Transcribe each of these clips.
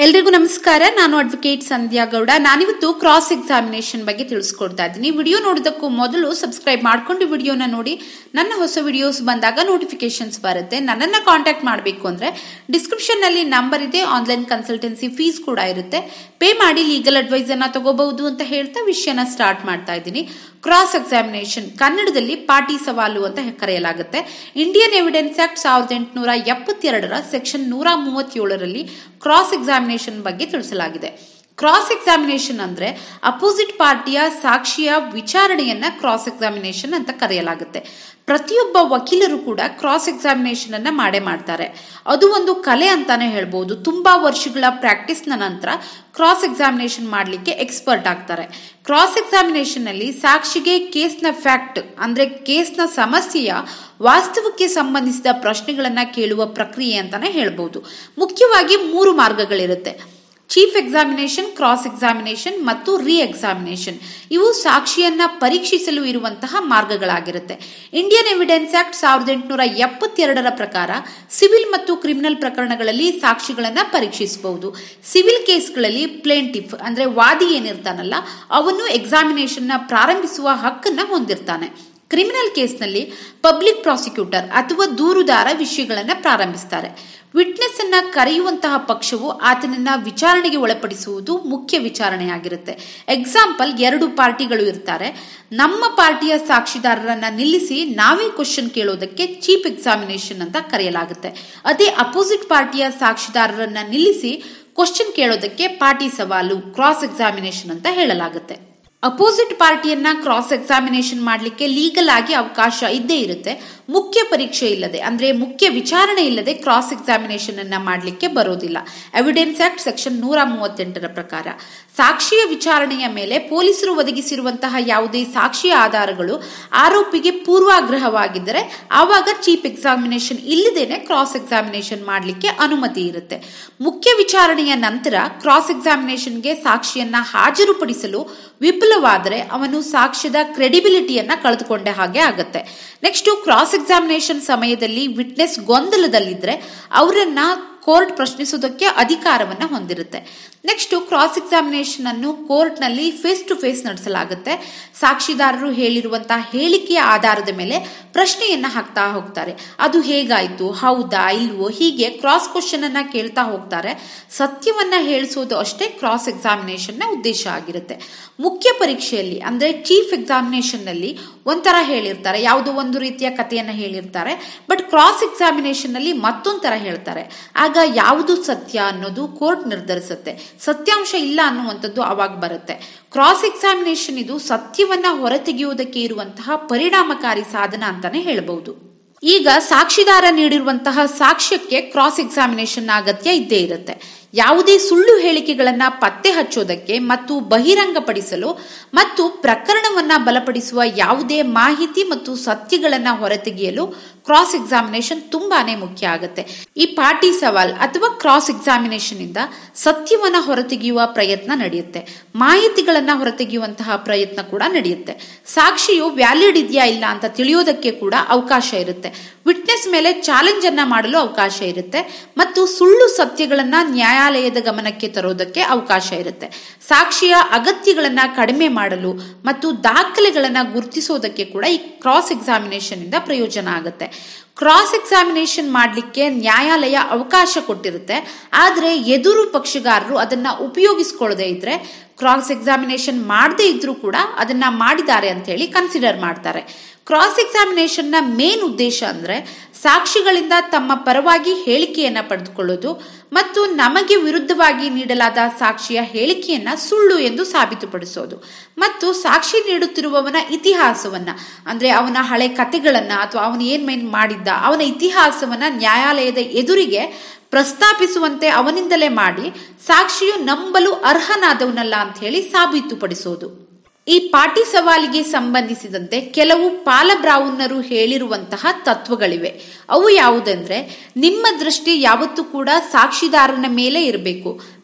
ಎಲ್ರಿಗೂ ನಮಸ್ಕಾರ ನಾನು ಅಡ್ವೊಕೇಟ್ ಸಂಧ್ಯಾ ಗೌಡ ನಾನಿವತ್ತು ಕ್ರಾಸ್ ಎಕ್ಸಾಮಿನೇಷನ್ ಬಗ್ಗೆ ತಿಳಿಸ್ಕೊಡ್ತಾ ಇದ್ದೀನಿ ವಿಡಿಯೋ ನೋಡೋದಕ್ಕೂ ಮೊದಲು ಸಬ್ಸ್ಕ್ರೈಬ್ ಮಾಡ್ಕೊಂಡು ವಿಡಿಯೋನ ನೋಡಿ ನನ್ನ ಹೊಸ ವಿಡಿಯೋಸ್ ಬಂದಾಗ ನೋಟಿಫಿಕೇಶನ್ಸ್ ಬರುತ್ತೆ ನನ್ನನ್ನ ಕಾಂಟ್ಯಾಕ್ಟ್ ಮಾಡಬೇಕು ಅಂದ್ರೆ ಡಿಸ್ಕ್ರಿಪ್ಷನ್ ನಲ್ಲಿ ನಂಬರ್ ಇದೆ ಆನ್ಲೈನ್ ಕನ್ಸಲ್ಟೆನ್ಸಿ ಫೀಸ್ ಕೂಡ ಇರುತ್ತೆ ಪೇ ಮಾಡಿ ಲೀಗಲ್ ಅಡ್ವೈಸ್ ಅನ್ನ ತಗೋಬಹುದು ಅಂತ ಹೇಳ್ತಾ ವಿಷಯನ ಸ್ಟಾರ್ಟ್ ಮಾಡ್ತಾ ಇದ್ದೀನಿ ಕ್ರಾಸ್ ಎಕ್ಸಾಮಿನೇಷನ್ ಕನ್ನಡದಲ್ಲಿ ಪಾಟಿ ಸವಾಲು ಅಂತ ಕರೆಯಲಾಗುತ್ತೆ ಇಂಡಿಯನ್ ಎವಿಡೆನ್ಸ್ ಆಕ್ಟ್ ಸಾವಿರದ ಎಂಟುನೂರ ಎಪ್ಪತ್ತೆರಡರ ಸೆಕ್ಷನ್ ನೂರ ಮೂವತ್ತೇಳರಲ್ಲಿ ಕ್ರಾಸ್ ಎಕ್ಸಾಮಿನೇಷನ್ ಬಗ್ಗೆ ತಿಳಿಸಲಾಗಿದೆ ಕ್ರಾಸ್ ಎಕ್ಸಾಮಿನೇಷನ್ ಅಂದ್ರೆ ಅಪೋಸಿಟ್ ಪಾರ್ಟಿಯ ಸಾಕ್ಷಿಯ ವಿಚಾರಣೆಯನ್ನ ಕ್ರಾಸ್ ಎಕ್ಸಾಮಿನೇಷನ್ ಅಂತ ಕರೆಯಲಾಗುತ್ತೆ ಪ್ರತಿಯೊಬ್ಬ ವಕೀಲರು ಕೂಡ ಕ್ರಾಸ್ ಎಕ್ಸಾಮಿನೇಷನ್ ಅನ್ನ ಮಾಡೇ ಮಾಡ್ತಾರೆ ಅದು ಒಂದು ಕಲೆ ಅಂತಾನೆ ಹೇಳ್ಬೋದು ತುಂಬಾ ವರ್ಷಗಳ ಪ್ರಾಕ್ಟೀಸ್ ನ ನಂತರ ಕ್ರಾಸ್ ಎಕ್ಸಾಮಿನೇಷನ್ ಮಾಡಲಿಕ್ಕೆ ಎಕ್ಸ್ಪರ್ಟ್ ಆಗ್ತಾರೆ ಕ್ರಾಸ್ ಎಕ್ಸಾಮಿನೇಷನ್ ನಲ್ಲಿ ಸಾಕ್ಷಿಗೆ ಕೇಸ್ನ ಫ್ಯಾಕ್ಟ್ ಅಂದ್ರೆ ಕೇಸ್ನ ಸಮಸ್ಯೆಯ ವಾಸ್ತವಕ್ಕೆ ಸಂಬಂಧಿಸಿದ ಪ್ರಶ್ನೆಗಳನ್ನ ಕೇಳುವ ಪ್ರಕ್ರಿಯೆ ಅಂತಾನೆ ಹೇಳ್ಬೋದು ಮುಖ್ಯವಾಗಿ ಮೂರು ಮಾರ್ಗಗಳಿರುತ್ತೆ ಚೀಫ್ ಎಕ್ಸಾಮಿನೇಷನ್ ಕ್ರಾಸ್ ಎಕ್ಸಾಮಿನೇಷನ್ ಮತ್ತು ರಿ ಎಕ್ಸಾಮಿನೇಷನ್ ಇವು ಸಾಕ್ಷಿಯನ್ನ ಪರೀಕ್ಷಿಸಲು ಇರುವಂತಹ ಮಾರ್ಗಗಳಾಗಿರುತ್ತೆ ಇಂಡಿಯನ್ ಎವಿಡೆನ್ಸ್ ಆಕ್ಟ್ ಸಾವಿರದ ಎಂಟುನೂರ ಎಪ್ಪತ್ತೆರಡರ ಪ್ರಕಾರ ಸಿವಿಲ್ ಮತ್ತು ಕ್ರಿಮಿನಲ್ ಪ್ರಕರಣಗಳಲ್ಲಿ ಸಾಕ್ಷಿಗಳನ್ನ ಪರೀಕ್ಷಿಸಬಹುದು ಸಿವಿಲ್ ಕೇಸ್ಗಳಲ್ಲಿ ಪ್ಲೇಂಟಿಫ್ ಅಂದ್ರೆ ವಾದಿ ಏನಿರ್ತಾನಲ್ಲ ಅವನು ಎಕ್ಸಾಮಿನೇಷನ್ ನ ಪ್ರಾರಂಭಿಸುವ ಹಕ್ಕನ್ನ ಹೊಂದಿರ್ತಾನೆ ಕ್ರಿಮಿನಲ್ ಕೇಸ್ನಲ್ಲಿ ಪಬ್ಲಿಕ್ ಪ್ರಾಸಿಕ್ಯೂಟರ್ ಅಥವಾ ದೂರುದಾರ ವಿಷಯಗಳನ್ನ ಪ್ರಾರಂಭಿಸ್ತಾರೆ ವಿಟ್ನೆಸ್ ಅನ್ನ ಕರೆಯುವಂತಹ ಪಕ್ಷವು ಆತನನ್ನ ವಿಚಾರಣೆಗೆ ಒಳಪಡಿಸುವುದು ಮುಖ್ಯ ವಿಚಾರಣೆಯಾಗಿರುತ್ತೆ ಎಕ್ಸಾಂಪಲ್ ಎರಡು ಪಾರ್ಟಿಗಳು ಇರ್ತಾರೆ ನಮ್ಮ ಪಾರ್ಟಿಯ ಸಾಕ್ಷಿದಾರರನ್ನ ನಿಲ್ಲಿಸಿ ನಾವೇ ಕ್ವಶನ್ ಕೇಳೋದಕ್ಕೆ ಚೀಫ್ ಎಕ್ಸಾಮಿನೇಷನ್ ಅಂತ ಕರೆಯಲಾಗುತ್ತೆ ಅದೇ ಅಪೋಸಿಟ್ ಪಾರ್ಟಿಯ ಸಾಕ್ಷಿದಾರರನ್ನ ನಿಲ್ಲಿಸಿ ಕ್ವಶನ್ ಕೇಳೋದಕ್ಕೆ ಪಾರ್ಟಿ ಸವಾಲು ಕ್ರಾಸ್ ಎಕ್ಸಾಮಿನೇಷನ್ ಅಂತ ಹೇಳಲಾಗುತ್ತೆ ಅಪೋಸಿಟ್ ಪಾರ್ಟಿಯನ್ನ ಕ್ರಾಸ್ ಎಕ್ಸಾಮಿನೇಷನ್ ಮಾಡಲಿಕ್ಕೆ ಲೀಗಲ್ ಆಗಿ ಅವಕಾಶ ಇದ್ದೇ ಇರುತ್ತೆ ಮುಖ್ಯ ಪರೀಕ್ಷೆ ಇಲ್ಲದೆ ಅಂದ್ರೆ ಮುಖ್ಯ ವಿಚಾರಣೆ ಇಲ್ಲದೆ ಕ್ರಾಸ್ ಎಕ್ಸಾಮಿನೇಷನ್ ಅನ್ನ ಮಾಡಲಿಕ್ಕೆ ಬರೋದಿಲ್ಲ ಎವಿಡೆನ್ಸ್ ಆಕ್ಟ್ ಸೆಕ್ಷನ್ ನೂರ ಮೂವತ್ತೆಂಟರ ಪ್ರಕಾರ ಸಾಕ್ಷಿಯ ವಿಚಾರಣೆಯ ಮೇಲೆ ಪೊಲೀಸರು ಒದಗಿಸಿರುವಂತಹ ಯಾವುದೇ ಸಾಕ್ಷಿಯ ಆಧಾರಗಳು ಆರೋಪಿಗೆ ಪೂರ್ವಾಗ್ರಹವಾಗಿದ್ದರೆ ಆವಾಗ ಚೀಫ್ ಎಕ್ಸಾಮಿನೇಷನ್ ಇಲ್ಲದೇನೆ ಕ್ರಾಸ್ ಎಕ್ಸಾಮಿನೇಷನ್ ಮಾಡಲಿಕ್ಕೆ ಅನುಮತಿ ಇರುತ್ತೆ ಮುಖ್ಯ ವಿಚಾರಣೆಯ ನಂತರ ಕ್ರಾಸ್ ಎಕ್ಸಾಮಿನೇಷನ್ಗೆ ಸಾಕ್ಷಿಯನ್ನ ಹಾಜರುಪಡಿಸಲು ವಿಫಲವಾದರೆ ಅವನು ಸಾಕ್ಷ್ಯದ ಕ್ರೆಡಿಬಿಲಿಟಿಯನ್ನ ಕಳೆದುಕೊಂಡ ಹಾಗೆ ಆಗುತ್ತೆ ನೆಕ್ಸ್ಟ್ ಕ್ರಾಸ್ ಎಕ್ಸಾಮಿನೇಷನ್ ಸಮಯದಲ್ಲಿ ವಿಟ್ನೆಸ್ ಗೊಂದಲದಲ್ಲಿದ್ರೆ ಅವರನ್ನ ಕೋರ್ಟ್ ಪ್ರಶ್ನಿಸುವುದಕ್ಕೆ ಅಧಿಕಾರವನ್ನ ಹೊಂದಿರುತ್ತೆ ನೆಕ್ಸ್ಟ್ ಕ್ರಾಸ್ ಎಕ್ಸಾಮಿನೇಷನ್ ಅನ್ನು ಕೋರ್ಟ್ ನಲ್ಲಿ ಫೇಸ್ ಟು ಫೇಸ್ ನಡೆಸಲಾಗುತ್ತೆ ಸಾಕ್ಷಿದಾರರು ಹೇಳಿರುವಂತಹ ಹೇಳಿಕೆಯ ಆಧಾರದ ಮೇಲೆ ಪ್ರಶ್ನೆಯನ್ನ ಹಾಕ್ತಾ ಹೋಗ್ತಾರೆ ಅದು ಹೇಗಾಯ್ತು ಹೌದಾ ಇಲ್ವೋ ಹೀಗೆ ಕ್ರಾಸ್ ಕ್ವಶನ್ ಅನ್ನ ಕೇಳ್ತಾ ಹೋಗ್ತಾರೆ ಸತ್ಯವನ್ನ ಹೇಳಿಸೋದು ಅಷ್ಟೇ ಕ್ರಾಸ್ ಎಕ್ಸಾಮಿನೇಷನ್ ನ ಉದ್ದೇಶ ಆಗಿರುತ್ತೆ ಮುಖ್ಯ ಪರೀಕ್ಷೆಯಲ್ಲಿ ಅಂದ್ರೆ ಚೀಫ್ ಎಕ್ಸಾಮಿನೇಷನ್ ನಲ್ಲಿ ಒಂಥರ ಹೇಳಿರ್ತಾರೆ ಯಾವುದೋ ಒಂದು ರೀತಿಯ ಕಥೆಯನ್ನ ಹೇಳಿರ್ತಾರೆ ಬಟ್ ಕ್ರಾಸ್ ಎಕ್ಸಾಮಿನೇಷನ್ ನಲ್ಲಿ ಮತ್ತೊಂದ್ ತರ ಹೇಳ್ತಾರೆ ಆಗ ಯಾವುದು ಸತ್ಯ ಅನ್ನೋದು ಕೋರ್ಟ್ ನಿರ್ಧರಿಸುತ್ತೆ ಸತ್ಯಾಂಶ ಇಲ್ಲ ಅನ್ನುವಂಥದ್ದು ಅವಾಗ ಬರುತ್ತೆ ಕ್ರಾಸ್ ಎಕ್ಸಾಮಿನೇಷನ್ ಇದು ಸತ್ಯವನ್ನ ಹೊರತೆಗೆಯುವುದಕ್ಕೆ ಇರುವಂತಹ ಪರಿಣಾಮಕಾರಿ ಸಾಧನ ಅಂತಾನೆ ಹೇಳಬಹುದು ಈಗ ಸಾಕ್ಷಿದಾರ ನೀಡಿರುವಂತಹ ಸಾಕ್ಷ್ಯಕ್ಕೆ ಕ್ರಾಸ್ ಎಕ್ಸಾಮಿನೇಷನ್ ಅಗತ್ಯ ಇದ್ದೇ ಇರುತ್ತೆ ಯಾವುದೇ ಸುಳ್ಳು ಹೇಳಿಕೆಗಳನ್ನ ಪತ್ತೆ ಹಚ್ಚೋದಕ್ಕೆ ಮತ್ತು ಬಹಿರಂಗಪಡಿಸಲು ಮತ್ತು ಪ್ರಕರಣವನ್ನ ಬಲಪಡಿಸುವ ಯಾವುದೇ ಮಾಹಿತಿ ಮತ್ತು ಸತ್ಯಗಳನ್ನ ಹೊರತೆಗೆಯಲು ಕ್ರಾಸ್ ಎಕ್ಸಾಮಿನೇಷನ್ ತುಂಬಾನೇ ಮುಖ್ಯ ಆಗುತ್ತೆ ಈ ಪಾರ್ಟಿ ಸವಾಲ್ ಅಥವಾ ಕ್ರಾಸ್ ಎಕ್ಸಾಮಿನೇಷನ್ ಇಂದ ಸತ್ಯವನ್ನ ಹೊರತೆಗೆಯುವ ಪ್ರಯತ್ನ ನಡೆಯುತ್ತೆ ಮಾಹಿತಿಗಳನ್ನ ಹೊರತೆಗೆಯುವಂತಹ ಪ್ರಯತ್ನ ಕೂಡ ನಡೆಯುತ್ತೆ ಸಾಕ್ಷಿಯು ವ್ಯಾಲಿಡ್ ಇದೆಯಾ ಇಲ್ಲ ಅಂತ ತಿಳಿಯೋದಕ್ಕೆ ಕೂಡ ಅವಕಾಶ ಇರುತ್ತೆ ವಿಟ್ನೆಸ್ ಮೇಲೆ ಚಾಲೆಂಜ್ ಅನ್ನ ಮಾಡಲು ಅವಕಾಶ ಇರುತ್ತೆ ಮತ್ತು ಸುಳ್ಳು ಸತ್ಯಗಳನ್ನ ನ್ಯಾಯಾಲಯದ ಗಮನಕ್ಕೆ ತರೋದಕ್ಕೆ ಅವಕಾಶ ಇರುತ್ತೆ ಸಾಕ್ಷಿಯ ಅಗತ್ಯಗಳನ್ನ ಕಡಿಮೆ ಮಾಡಲು ಮತ್ತು ದಾಖಲೆಗಳನ್ನ ಗುರುತಿಸೋದಕ್ಕೆ ಕೂಡ ಈ ಕ್ರಾಸ್ ಎಕ್ಸಾಮಿನೇಷನ್ ಇಂದ ಪ್ರಯೋಜನ ಆಗುತ್ತೆ ಕ್ರಾಸ್ ಎಕ್ಸಾಮಿನೇಷನ್ ಮಾಡಲಿಕ್ಕೆ ನ್ಯಾಯಾಲಯ ಅವಕಾಶ ಕೊಟ್ಟಿರುತ್ತೆ ಆದರೆ ಎದುರು ಪಕ್ಷಗಾರರು ಅದನ್ನ ಉಪಯೋಗಿಸ್ಕೊಳ್ಳದೆ ಇದ್ರೆ ಕ್ರಾಸ್ ಎಕ್ಸಾಮಿನೇಷನ್ ಮಾಡದೇ ಇದ್ರೂ ಕೂಡ ಅದನ್ನ ಮಾಡಿದ್ದಾರೆ ಅಂತ ಹೇಳಿ ಕನ್ಸಿಡರ್ ಮಾಡ್ತಾರೆ ಕ್ರಾಸ್ ಎಕ್ಸಾಮಿನೇಷನ್ ನ ಮೇನ್ ಉದ್ದೇಶ ಅಂದ್ರೆ ಸಾಕ್ಷಿಗಳಿಂದ ತಮ್ಮ ಪರವಾಗಿ ಹೇಳಿಕೆಯನ್ನ ಪಡೆದುಕೊಳ್ಳೋದು ಮತ್ತು ನಮಗೆ ವಿರುದ್ಧವಾಗಿ ನೀಡಲಾದ ಸಾಕ್ಷಿಯ ಹೇಳಿಕೆಯನ್ನ ಸುಳ್ಳು ಎಂದು ಸಾಬೀತುಪಡಿಸೋದು ಮತ್ತು ಸಾಕ್ಷಿ ನೀಡುತ್ತಿರುವವನ ಇತಿಹಾಸವನ್ನ ಅಂದ್ರೆ ಅವನ ಹಳೆ ಕತೆಗಳನ್ನ ಅಥವಾ ಅವನು ಏನ್ ಮೇನ್ ಮಾಡಿದ್ದ ಅವನ ಇತಿಹಾಸವನ್ನ ನ್ಯಾಯಾಲಯದ ಎದುರಿಗೆ ಪ್ರಸ್ತಾಪಿಸುವಂತೆ ಅವನಿಂದಲೇ ಮಾಡಿ ಸಾಕ್ಷಿಯು ನಂಬಲು ಅರ್ಹನಾದವನಲ್ಲ ಅಂತ ಹೇಳಿ ಸಾಬೀತುಪಡಿಸೋದು ಈ ಪಾಟಿ ಸವಾಲಿಗೆ ಸಂಬಂಧಿಸಿದಂತೆ ಕೆಲವು ಪಾಲಬ್ರಾವುನ್ನರು ಹೇಳಿರುವಂತಹ ತತ್ವಗಳಿವೆ ಅವು ಯಾವುದಂದ್ರೆ ನಿಮ್ಮ ದೃಷ್ಟಿ ಯಾವತ್ತೂ ಕೂಡ ಸಾಕ್ಷಿದಾರನ ಮೇಲೆ ಇರಬೇಕು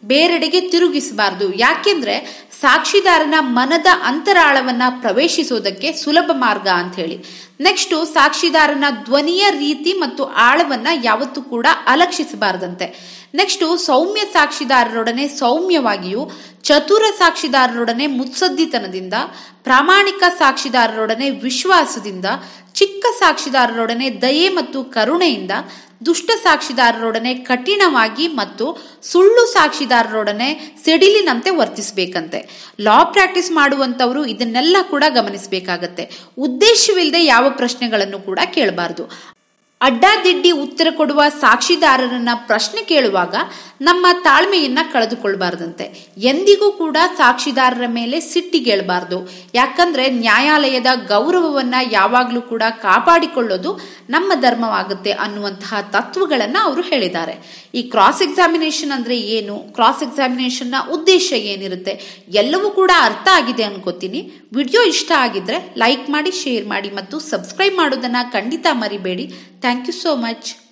ಬೇರೆಡೆಗೆ ತಿರುಗಿಸಬಾರದು ಯಾಕೆಂದ್ರೆ ಸಾಕ್ಷಿದಾರನ ಮನದ ಅಂತರಾಳವನ್ನ ಪ್ರವೇಶಿಸೋದಕ್ಕೆ ಸುಲಭ ಮಾರ್ಗ ಅಂತ ಹೇಳಿ ನೆಕ್ಸ್ಟ್ ಸಾಕ್ಷಿದಾರನ ಧ್ವನಿಯ ರೀತಿ ಮತ್ತು ಆಳವನ್ನ ಯಾವತ್ತೂ ಕೂಡ ಅಲಕ್ಷಿಸಬಾರದಂತೆ ನೆಕ್ಸ್ಟ್ ಸೌಮ್ಯ ಸಾಕ್ಷಿದಾರರೊಡನೆ ಸೌಮ್ಯವಾಗಿಯೂ ಚತುರ ಸಾಕ್ಷಿದಾರರೊಡನೆ ಮುತ್ಸದ್ದಿತನದಿಂದ ಪ್ರಾಮಾಣಿಕ ಸಾಕ್ಷಿದಾರರೊಡನೆ ವಿಶ್ವಾಸದಿಂದ ಚಿಕ್ಕ ಸಾಕ್ಷಿದಾರರೊಡನೆ ದಯೆ ಮತ್ತು ಕರುಣೆಯಿಂದ ದುಷ್ಟ ಸಾಕ್ಷಿದಾರರೊಡನೆ ಕಠಿಣವಾಗಿ ಮತ್ತು ಸುಳ್ಳು ಸಾಕ್ಷಿದಾರರೊಡನೆ ಸಿಡಿಲಿನಂತೆ ವರ್ತಿಸಬೇಕಂತೆ ಲಾ ಪ್ರಾಕ್ಟೀಸ್ ಮಾಡುವಂತವರು ಇದನ್ನೆಲ್ಲ ಕೂಡ ಗಮನಿಸಬೇಕಾಗತ್ತೆ ಉದ್ದೇಶವಿಲ್ಲದೆ ಯಾವ ಪ್ರಶ್ನೆಗಳನ್ನು ಕೂಡ ಕೇಳಬಾರದು ಅಡ್ಡಾದಿಡ್ಡಿ ಉತ್ತರ ಕೊಡುವ ಸಾಕ್ಷಿದಾರರನ್ನ ಪ್ರಶ್ನೆ ಕೇಳುವಾಗ ನಮ್ಮ ತಾಳ್ಮೆಯನ್ನ ಕಳೆದುಕೊಳ್ಬಾರ್ದಂತೆ ಎಂದಿಗೂ ಕೂಡ ಸಾಕ್ಷಿದಾರರ ಮೇಲೆ ಸಿಟ್ಟಿಗೇಳಬಾರ್ದು ಯಾಕಂದ್ರೆ ನ್ಯಾಯಾಲಯದ ಗೌರವವನ್ನ ಯಾವಾಗಲೂ ಕೂಡ ಕಾಪಾಡಿಕೊಳ್ಳೋದು ನಮ್ಮ ಧರ್ಮವಾಗುತ್ತೆ ಅನ್ನುವಂತಹ ತತ್ವಗಳನ್ನ ಅವರು ಹೇಳಿದ್ದಾರೆ ಈ ಕ್ರಾಸ್ ಎಕ್ಸಾಮಿನೇಷನ್ ಅಂದ್ರೆ ಏನು ಕ್ರಾಸ್ ಎಕ್ಸಾಮಿನೇಷನ್ ನ ಉದ್ದೇಶ ಏನಿರುತ್ತೆ ಎಲ್ಲವೂ ಕೂಡ ಅರ್ಥ ಆಗಿದೆ ಅನ್ಕೋತೀನಿ ವಿಡಿಯೋ ಇಷ್ಟ ಆಗಿದ್ರೆ ಲೈಕ್ ಮಾಡಿ ಶೇರ್ ಮಾಡಿ ಮತ್ತು ಸಬ್ಸ್ಕ್ರೈಬ್ ಮಾಡೋದನ್ನ ಖಂಡಿತ ಮರಿಬೇಡಿ ಥ್ಯಾಂಕ್ ಯು ಸೋ ಮಚ್